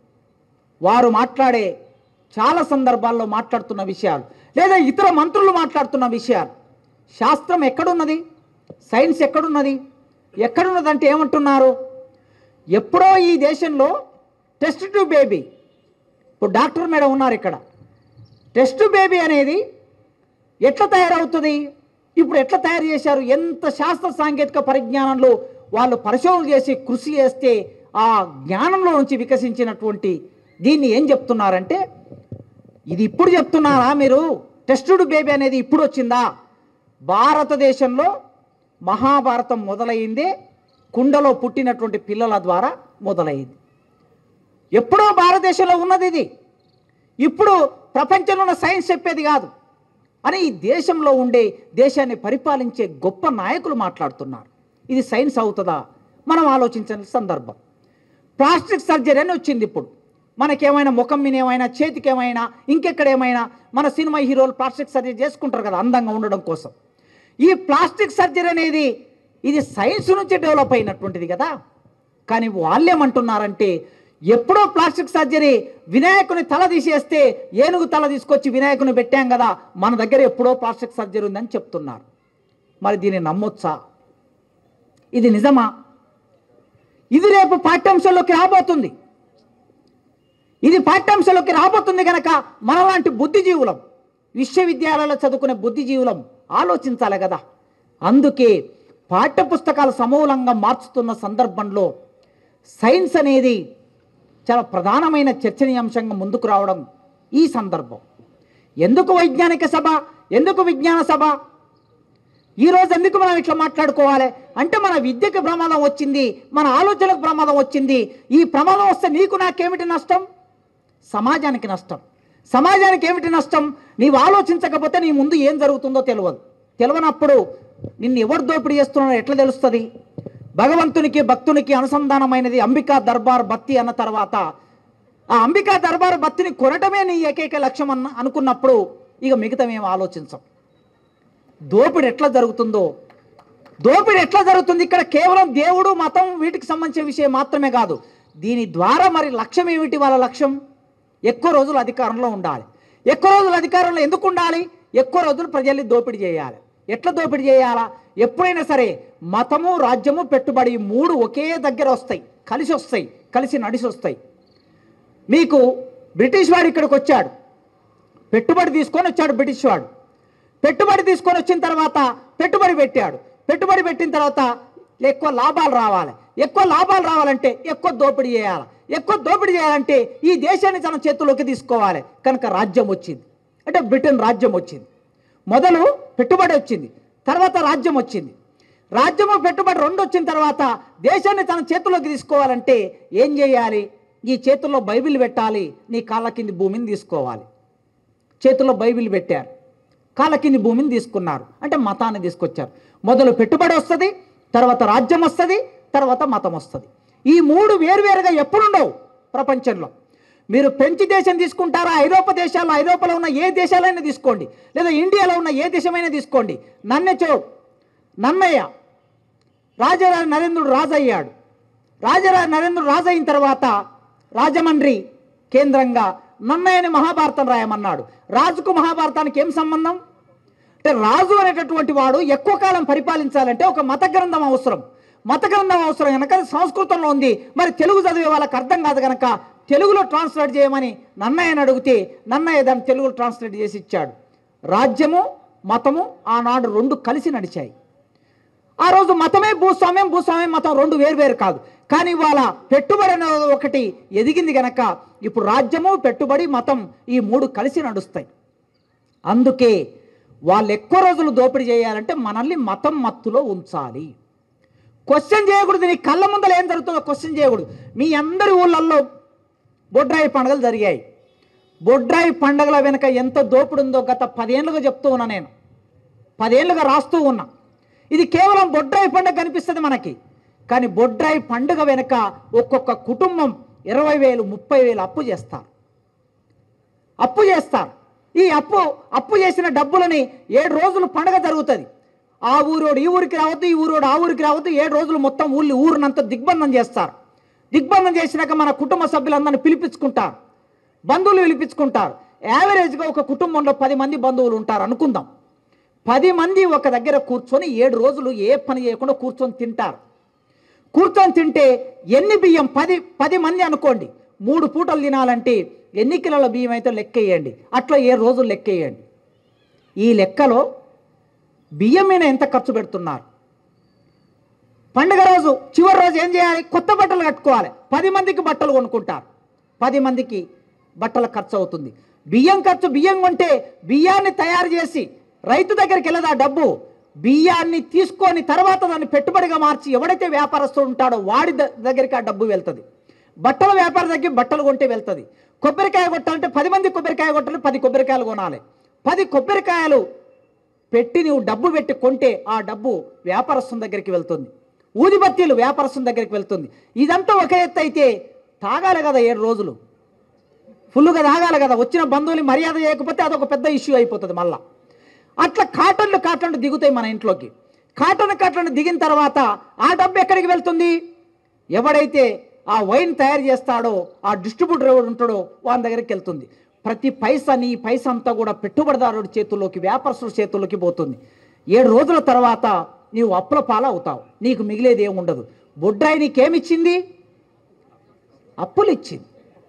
A: వారు మాట్లాడే చాలా సందర్భాల్లో మాట్లాడుతున్న విషయాలు లేదా ఇతర మంత్రులు మాట్లాడుతున్న విషయాలు శాస్త్రం ఎక్కడున్నది సైన్స్ ఎక్కడున్నది ఎక్కడున్నదంటే ఏమంటున్నారు ఎప్పుడో ఈ దేశంలో టెస్ట్ టు బేబీ ఇప్పుడు డాక్టర్ మేడం ఉన్నారు ఇక్కడ టెస్ట్ బేబీ అనేది ఎట్లా తయారవుతుంది ఇప్పుడు ఎట్లా తయారు చేశారు ఎంత శాస్త్ర సాంకేతిక పరిజ్ఞానంలో వాళ్ళు పరిశోధనలు చేసి కృషి చేస్తే ఆ జ్ఞానంలో నుంచి వికసించినటువంటి దీన్ని ఏం చెప్తున్నారంటే ఇది ఇప్పుడు చెప్తున్నారా మీరు టెస్టుడ్ బేబీ అనేది ఇప్పుడు వచ్చిందా భారతదేశంలో మహాభారతం మొదలైందే కుండలో పుట్టినటువంటి పిల్లల ద్వారా మొదలైంది ఎప్పుడో భారతదేశంలో ఉన్నది ఇది ఇప్పుడు ప్రపంచంలో ఉన్న సైన్స్ చెప్పేది కాదు అని ఈ దేశంలో ఉండే దేశాన్ని పరిపాలించే గొప్ప నాయకులు మాట్లాడుతున్నారు ఇది సైన్స్ అవుతుందా మనం ఆలోచించిన సందర్భం ప్లాస్టిక్ సర్జరీ అని వచ్చింది ఇప్పుడు మనకేమైనా ముఖం మీద ఏమైనా చేతికి ఏమైనా ఇంకెక్కడ ఏమైనా మన సినిమా హీరోలు ప్లాస్టిక్ సర్జరీ చేసుకుంటారు కదా అందంగా ఉండడం కోసం ఈ ప్లాస్టిక్ సర్జరీ అనేది ఇది సైన్స్ నుంచి డెవలప్ అయినటువంటిది కదా కానీ వాళ్ళేమంటున్నారంటే ఎప్పుడో ప్లాస్టిక్ సర్జరీ వినాయకుని తల తీసేస్తే ఏనుగు తల తీసుకొచ్చి వినాయకుని పెట్టాం కదా మన దగ్గర ఎప్పుడో ప్లాస్టిక్ సర్జరీ ఉందని చెప్తున్నారు మరి దీన్ని నమ్మొచ్చా ఇది నిజమా ఇది రేపు పాఠ్యాంశంలోకి రాబోతుంది ఇది పాఠ్యాంశంలోకి రాబోతుంది కనుక మనలాంటి బుద్ధిజీవులం విశ్వవిద్యాలయాల్లో చదువుకునే బుద్ధిజీవులం ఆలోచించాలి కదా అందుకే పాఠ్యపుస్తకాలు సమూలంగా మార్చుతున్న సందర్భంలో సైన్స్ అనేది చాలా ప్రధానమైన చర్చనీయాంశంగా ముందుకు రావడం ఈ సందర్భం ఎందుకు వైజ్ఞానిక సభ ఎందుకు విజ్ఞాన సభ ఈరోజు ఎందుకు మనం ఇట్లా మాట్లాడుకోవాలి అంటే మన విద్యకు ప్రమాదం వచ్చింది మన ఆలోచనకు ప్రమాదం వచ్చింది ఈ ప్రమాదం వస్తే నీకు నాకేమిటి నష్టం సమాజానికి నష్టం సమాజానికి ఏమిటి నష్టం నీవు ఆలోచించకపోతే నీ ముందు ఏం జరుగుతుందో తెలియదు తెలియనప్పుడు నిన్ను ఎవరు దోపిడీ చేస్తున్నారో ఎట్లా తెలుస్తుంది భగవంతునికి భక్తునికి అనుసంధానమైనది అంబికా దర్బార్ బత్తి అన్న తర్వాత ఆ అంబికా దర్బార్ బత్తిని కొనటమే నీ ఏకైక లక్ష్యం అన్న అనుకున్నప్పుడు ఇక మిగతా మేము ఆలోచించం దోపిడి ఎట్లా జరుగుతుందో దోపిడీ ఎట్లా జరుగుతుంది ఇక్కడ కేవలం దేవుడు మతం వీటికి సంబంధించిన విషయం మాత్రమే కాదు దీని ద్వారా మరి లక్ష్యం ఏమిటి వాళ్ళ లక్ష్యం ఎక్కువ రోజులు అధికారంలో ఉండాలి ఎక్కువ రోజులు అధికారంలో ఎందుకు ఉండాలి ఎక్కువ రోజులు ప్రజల్ని దోపిడీ చేయాలి ఎట్లా దోపిడీ చేయాలా ఎప్పుడైనా సరే మతము రాజ్యము పెట్టుబడి ఈ మూడు ఒకే దగ్గర వస్తాయి కలిసి వస్తాయి కలిసి నడిసి వస్తాయి మీకు బ్రిటిష్ వాడు ఇక్కడికి వచ్చాడు పెట్టుబడి తీసుకొని వచ్చాడు బ్రిటిష్ వాడు పెట్టుబడి తీసుకొని వచ్చిన తర్వాత పెట్టుబడి పెట్టాడు పెట్టుబడి పెట్టిన తర్వాత ఎక్కువ లాభాలు రావాలి ఎక్కువ లాభాలు రావాలంటే ఎక్కువ దోపిడీ చేయాలి ఎక్కువ దోపిడీ చేయాలంటే ఈ దేశాన్ని తన చేతుల్లోకి తీసుకోవాలి కనుక రాజ్యం వచ్చింది అంటే బ్రిటన్ రాజ్యం వచ్చింది మొదలు పెట్టుబడి వచ్చింది తర్వాత రాజ్యం వచ్చింది రాజ్యము పెట్టుబడి రెండు వచ్చిన తర్వాత దేశాన్ని తన చేతుల్లోకి తీసుకోవాలంటే ఏం చేయాలి ఈ చేతుల్లో బైబిల్ పెట్టాలి నీ కాళ్ళ కింది భూమిని తీసుకోవాలి చేతుల్లో బైబిల్ పెట్టారు కాళ్ళ కింది భూమిని తీసుకున్నారు అంటే మతాన్ని తీసుకొచ్చారు మొదలు పెట్టుబడి వస్తుంది తర్వాత రాజ్యం వస్తుంది తర్వాత మతం వస్తుంది ఈ మూడు వేరువేరుగా ఎప్పుడుండవు ప్రపంచంలో మీరు ఫ్రెంచ్ దేశం తీసుకుంటారా ఐరోపా దేశాల్లో ఐరోపాలో ఉన్న ఏ దేశాలైనా తీసుకోండి లేదా ఇండియాలో ఉన్న ఏ దేశమైనా తీసుకోండి నన్నెచో నన్నయ్య రాజరాజ నరేంద్రుడు రాజు అయ్యాడు రాజరాజ నరేంద్రుడు రాజు అయిన తర్వాత రాజమండ్రి కేంద్రంగా నన్నయ్యని మహాభారతం రాయమన్నాడు రాజుకు మహాభారతానికి ఏం సంబంధం అంటే రాజు అనేటటువంటి వాడు ఎక్కువ కాలం పరిపాలించాలంటే ఒక మత గ్రంథం అవసరం మత గ్రంథం అవసరం కనుక అది సంస్కృతంలో ఉంది మరి తెలుగు చదివే వాళ్ళకి అర్థం కాదు కనుక తెలుగులో ట్రాన్స్లేట్ చేయమని నన్నయ్యని అడిగితే నన్నయ్య దాన్ని తెలుగులో ట్రాన్స్లేట్ చేసి ఇచ్చాడు రాజ్యము మతము ఆనాడు రెండు కలిసి నడిచాయి ఆ రోజు మతమే భూస్వామ్యం భూస్వామ్యం మతం రెండు వేరు కాదు కానీ వాళ్ళ పెట్టుబడి అనేది ఒకటి ఎదిగింది గనక ఇప్పుడు రాజ్యము పెట్టుబడి మతం ఈ మూడు కలిసి నడుస్తాయి అందుకే వాళ్ళు ఎక్కువ రోజులు దోపిడీ చేయాలంటే మనల్ని మతం మత్తులో ఉంచాలి క్వశ్చన్ చేయకూడదు నీ కళ్ళ ముందర ఏం జరుగుతుందో క్వశ్చన్ చేయకూడదు మీ అందరి ఊళ్ళల్లో బొడ్రాయి పండుగలు జరిగాయి బొడ్రాయి పండుగల వెనుక ఎంత దోపిడి ఉందో గత పదేళ్ళుగా చెప్తూ ఉన్నా నేను పదేళ్ళుగా రాస్తూ ఉన్నా ఇది కేవలం బొడ్రాయి పండుగ కనిపిస్తుంది మనకి కానీ బొడ్రాయి పండుగ వెనుక ఒక్కొక్క కుటుంబం ఇరవై వేలు ముప్పై వేలు అప్పు చేస్తారు అప్పు చేస్తారు ఈ అప్పు అప్పు చేసిన డబ్బులని ఏడు రోజులు పండగ జరుగుతుంది ఆ ఊరోడు ఈ ఊరికి రావద్దు ఈ ఊరోడు ఆ ఊరికి రావద్దు ఏడు రోజులు మొత్తం ఊళ్ళు ఊరినంతా దిగ్బంధం చేస్తారు దిగ్బంధం చేసినాక మన కుటుంబ సభ్యులందరినీ పిలిపించుకుంటారు బంధువులు పిలిపించుకుంటారు యావరేజ్గా ఒక కుటుంబంలో పది మంది బంధువులు ఉంటారు అనుకుందాం పది మంది ఒక దగ్గర కూర్చొని ఏడు రోజులు ఏ పని చేయకుండా కూర్చొని తింటారు కూర్చొని తింటే ఎన్ని బియ్యం పది పది మంది అనుకోండి మూడు పూటలు తినాలంటే ఎన్ని కిలోల బియ్యం అయితే లెక్కేయండి అట్లా ఏ రోజులు లెక్కేయండి ఈ లెక్కలో బియ్యం మీద ఎంత ఖర్చు పెడుతున్నారు పండుగ రోజు చివరి రోజు ఏం చేయాలి కొత్త బట్టలు కట్టుకోవాలి పది మందికి బట్టలు కొనుక్కుంటారు పది మందికి బట్టల ఖర్చు అవుతుంది బియ్యం ఖర్చు బియ్యం కొంటే బియ్యాన్ని తయారు చేసి రైతు దగ్గరికి వెళ్ళదు ఆ డబ్బు బియ్యాన్ని తీసుకొని తర్వాత దాన్ని పెట్టుబడిగా మార్చి ఎవడైతే వ్యాపారస్తుడు ఉంటాడో వాడి ద- దగ్గరికి ఆ డబ్బు వెళ్తుంది బట్టల వ్యాపారం దగ్గర బట్టలు కొంటే వెళ్తుంది కొబ్బరికాయ కొట్టాలంటే పది మంది కొబ్బరికాయ కొట్టాలి పది కొబ్బరికాయలు కొనాలి పది కొబ్బరికాయలు పెట్టి నువ్వు డబ్బు పెట్టి కొంటే ఆ డబ్బు వ్యాపారస్తుని దగ్గరికి వెళ్తుంది ఊదిబత్తీలు వ్యాపారస్తుని దగ్గరికి వెళ్తుంది ఇదంతా ఒక ఎత్తు అయితే తాగాలి కదా ఏడు రోజులు ఫుల్గా తాగాలి కదా వచ్చిన బంధువులు మర్యాద చేయకపోతే అదొక పెద్ద ఇష్యూ అయిపోతుంది మళ్ళా అట్లా కాటన్లు కాటన్లు దిగుతాయి మన ఇంట్లోకి కాటన్ కాటన్లు దిగిన తర్వాత ఆ డబ్బు ఎక్కడికి వెళ్తుంది ఎవడైతే ఆ వైన్ తయారు చేస్తాడో ఆ డిస్ట్రిబ్యూటర్ ఎవడు ఉంటాడో వాని దగ్గరికి వెళ్తుంది ప్రతి పైసా నీ పైసా అంతా కూడా పెట్టుబడిదారుడి చేతుల్లోకి వ్యాపారస్తుడి చేతుల్లోకి పోతుంది ఏడు రోజుల తర్వాత నీవు అప్పుల పాల అవుతావు నీకు మిగిలేది ఏముండదు బొడ్రాయి నీకేమిచ్చింది అప్పులు ఇచ్చింది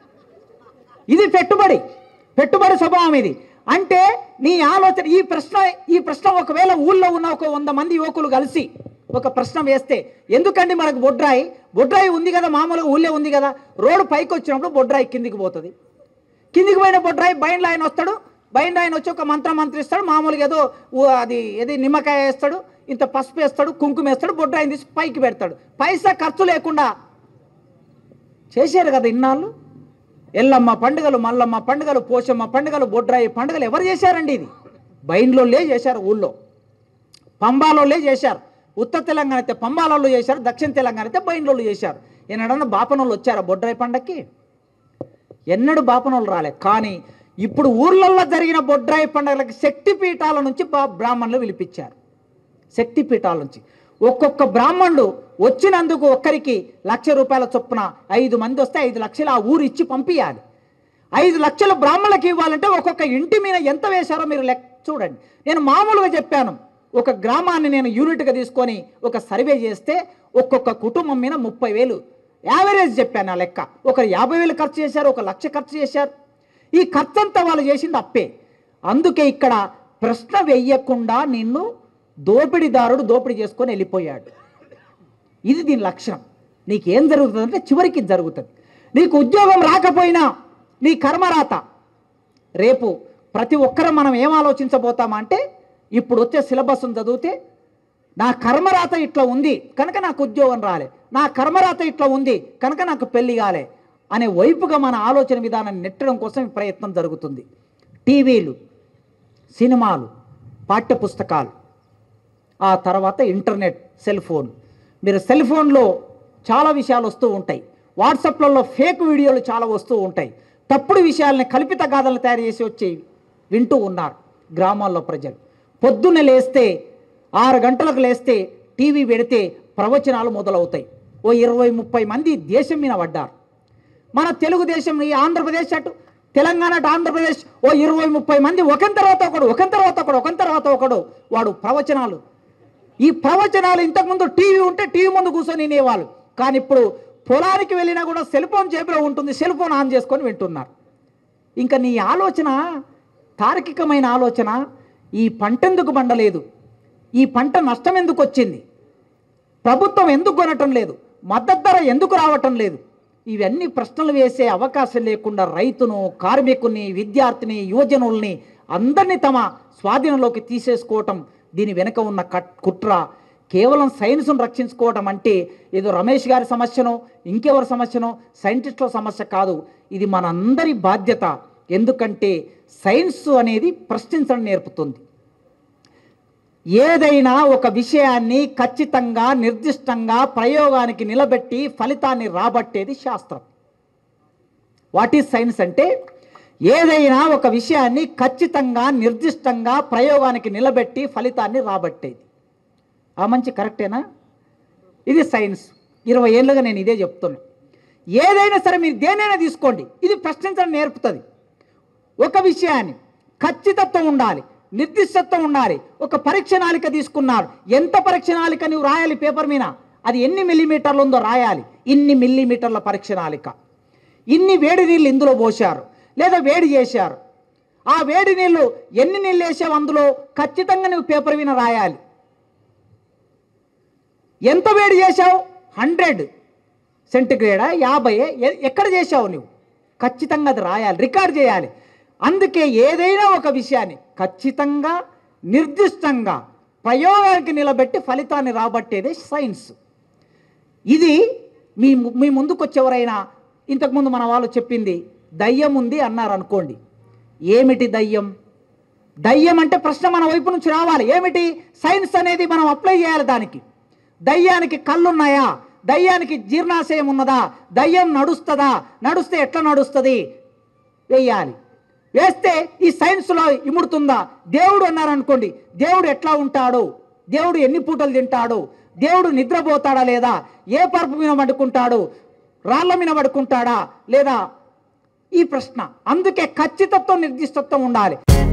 A: ఇది పెట్టుబడి పెట్టుబడి స్వభావం ఇది అంటే నీ ఆలోచన ఈ ప్రశ్న ఈ ప్రశ్న ఒకవేళ ఊళ్ళో ఉన్న ఒక వంద మంది యువకులు కలిసి ఒక ప్రశ్న వేస్తే ఎందుకండి మనకు బొడ్రాయి బొడ్రాయి ఉంది కదా మామూలుగా ఊళ్ళో ఉంది కదా రోడ్డు పైకి వచ్చినప్పుడు బొడ్రాయి కిందికి పోతుంది కిందికి పోయిన బొడ్రాయి బయట ఆయన వస్తాడు బయట ఆయన వచ్చి ఒక మంత్రం మంత్రిస్తాడు మామూలుగా ఏదో ఊ- అది ఏది నిమ్మకాయ వేస్తాడు ఇంత పసుపు వేస్తాడు కుంకుమ వేస్తాడు బొడ్రాయిని తీసి పైకి పెడతాడు పైసా ఖర్చు లేకుండా చేశారు కదా ఇన్నాళ్ళు ఎల్లమ్మ పండుగలు మల్లమ్మ పండుగలు పోషమ్మ పండుగలు బొడ్రాయి పండుగలు ఎవరు చేశారండి ఇది బైండ్లోలే చేశారు ఊళ్ళో పంబాలోలే చేశారు ఉత్తర తెలంగాణ అయితే పంబాలలో చేశారు దక్షిణ తెలంగాణ అయితే బైండ్లోళ్ళు చేశారు ఎన్నడన్నా బాపనోళ్ళు వచ్చారా బొడ్రాయి పండక్కి ఎన్నడూ బాపనోళ్ళు రాలే కానీ ఇప్పుడు ఊర్లల్లో జరిగిన బొడ్రాయి పండుగలకి శక్తి పీఠాల నుంచి బా- బ్రాహ్మణులు పిలిపించారు శక్తి పీఠాల నుంచి ఒక్కొక్క బ్రాహ్మణుడు వచ్చినందుకు ఒక్కరికి లక్ష రూపాయల చొప్పున ఐదు మంది వస్తే ఐదు లక్షలు ఆ ఊరు ఇచ్చి పంపించాలి ఐదు లక్షల బ్రాహ్మణులకు ఇవ్వాలంటే ఒక్కొక్క ఇంటి మీద ఎంత వేశారో మీరు లెక్క చూడండి నేను మామూలుగా చెప్పాను ఒక గ్రామాన్ని నేను యూనిట్గా తీసుకొని ఒక సర్వే చేస్తే ఒక్కొక్క కుటుంబం మీద ముప్పై వేలు యావరేజ్ చెప్పాను ఆ లెక్క ఒకరు యాభై వేలు ఖర్చు చేశారు ఒక లక్ష ఖర్చు చేశారు ఈ ఖర్చు అంతా వాళ్ళు చేసింది అప్పే అందుకే ఇక్కడ ప్రశ్న వెయ్యకుండా నిన్ను దోపిడీదారుడు దోపిడీ చేసుకొని వెళ్ళిపోయాడు ఇది దీని లక్షణం నీకేం జరుగుతుందంటే చివరికి ఇది జరుగుతుంది నీకు ఉద్యోగం రాకపోయినా నీ కర్మరాత రేపు ప్రతి ఒక్కరం మనం ఏం ఆలోచించబోతామా అంటే ఇప్పుడు వచ్చే సిలబస్ను చదివితే నా కర్మరాత ఇట్లా ఉంది కనుక నాకు ఉద్యోగం రాలే నా కర్మరాత ఇట్లా ఉంది కనుక నాకు పెళ్లి కాలే అనే వైపుగా మన ఆలోచన విధానాన్ని నెట్టడం కోసం ఈ ప్రయత్నం జరుగుతుంది టీవీలు సినిమాలు పాఠ్యపుస్తకాలు ఆ తర్వాత ఇంటర్నెట్ సెల్ ఫోన్ మీరు సెల్ ఫోన్లో చాలా విషయాలు వస్తూ ఉంటాయి వాట్సాప్లలో ఫేక్ వీడియోలు చాలా వస్తూ ఉంటాయి తప్పుడు విషయాలని కల్పిత గాథలు తయారు చేసి వచ్చి వింటూ ఉన్నారు గ్రామాల్లో ప్రజలు పొద్దున్నే లేస్తే ఆరు గంటలకు లేస్తే టీవీ పెడితే ప్రవచనాలు మొదలవుతాయి ఓ ఇరవై ముప్పై మంది దేశం మీద పడ్డారు మన తెలుగుదేశం ఈ ఆంధ్రప్రదేశ్ అటు తెలంగాణ అటు ఆంధ్రప్రదేశ్ ఓ ఇరవై ముప్పై మంది ఒకరి తర్వాత ఒకడు ఒకరి తర్వాత ఒకడు ఒకరి తర్వాత ఒకడు వాడు ప్రవచనాలు ఈ ప్రవచనాలు ఇంతకుముందు టీవీ ఉంటే టీవీ ముందు కూర్చొని వినేవాళ్ళు కానీ ఇప్పుడు పొలానికి వెళ్ళినా కూడా సెల్ ఫోన్ జేబులో ఉంటుంది సెల్ ఫోన్ ఆన్ చేసుకొని వింటున్నారు ఇంకా నీ ఆలోచన తార్కికమైన ఆలోచన ఈ పంట ఎందుకు పండలేదు ఈ పంట నష్టం ఎందుకు వచ్చింది ప్రభుత్వం ఎందుకు కొనటం లేదు మద్దతు ధర ఎందుకు రావటం లేదు ఇవన్నీ ప్రశ్నలు వేసే అవకాశం లేకుండా రైతును కార్మికుని విద్యార్థిని యువజనుల్ని అందరినీ తమ స్వాధీనంలోకి తీసేసుకోవటం దీని వెనుక ఉన్న కట్ కుట్ర కేవలం సైన్స్ను రక్షించుకోవటం అంటే ఏదో రమేష్ గారి సమస్యనో ఇంకెవరి సమస్యనో సైంటిస్టుల సమస్య కాదు ఇది మనందరి బాధ్యత ఎందుకంటే సైన్స్ అనేది ప్రశ్నించడం నేర్పుతుంది ఏదైనా ఒక విషయాన్ని ఖచ్చితంగా నిర్దిష్టంగా ప్రయోగానికి నిలబెట్టి ఫలితాన్ని రాబట్టేది శాస్త్రం వాట్ ఈజ్ సైన్స్ అంటే ఏదైనా ఒక విషయాన్ని ఖచ్చితంగా నిర్దిష్టంగా ప్రయోగానికి నిలబెట్టి ఫలితాన్ని రాబట్టేది ఆ మంచి కరెక్టేనా ఇది సైన్స్ ఇరవై ఏళ్ళుగా నేను ఇదే చెప్తున్నా ఏదైనా సరే మీరు దేనైనా తీసుకోండి ఇది ప్రశ్నించడం నేర్పుతుంది ఒక విషయాన్ని ఖచ్చితత్వం ఉండాలి నిర్దిష్టత్వం ఉండాలి ఒక పరీక్ష నాలిక తీసుకున్నారు ఎంత పరీక్ష నాలిక నువ్వు రాయాలి పేపర్ మీద అది ఎన్ని మిల్లీమీటర్లు ఉందో రాయాలి ఇన్ని మిల్లీమీటర్ల పరీక్ష నాలిక ఇన్ని వేడి నీళ్ళు ఇందులో పోశారు లేదా వేడి చేశారు ఆ వేడి నీళ్ళు ఎన్ని నీళ్ళు వేసావు అందులో ఖచ్చితంగా నువ్వు పేపర్ మీద రాయాలి ఎంత వేడి చేశావు హండ్రెడ్ సెంటిగ్రేడా యాభై ఎ- ఎక్కడ చేశావు నువ్వు ఖచ్చితంగా అది రాయాలి రికార్డ్ చేయాలి అందుకే ఏదైనా ఒక విషయాన్ని ఖచ్చితంగా నిర్దిష్టంగా ప్రయోగానికి నిలబెట్టి ఫలితాన్ని రాబట్టేదే సైన్స్ ఇది మీ ము- మీ ముందుకు వచ్చేవరైనా ఇంతకుముందు మన వాళ్ళు చెప్పింది దయ్యం ఉంది అన్నారు అనుకోండి ఏమిటి దయ్యం దయ్యం అంటే ప్రశ్న మన వైపు నుంచి రావాలి ఏమిటి సైన్స్ అనేది మనం అప్లై చేయాలి దానికి దయ్యానికి కళ్ళున్నాయా దయ్యానికి జీర్ణాశయం ఉన్నదా దయ్యం నడుస్తుందా నడుస్తే ఎట్లా నడుస్తుంది వేయాలి వేస్తే ఈ సైన్స్లో ఇముడుతుందా దేవుడు అన్నారనుకోండి దేవుడు ఎట్లా ఉంటాడు దేవుడు ఎన్ని పూటలు తింటాడు దేవుడు నిద్రపోతాడా లేదా ఏ పరుపు మీద పడుకుంటాడు రాళ్ళ మీద పడుకుంటాడా లేదా ఈ ప్రశ్న అందుకే ఖచ్చితత్వం నిర్దిష్టత్వం ఉండాలి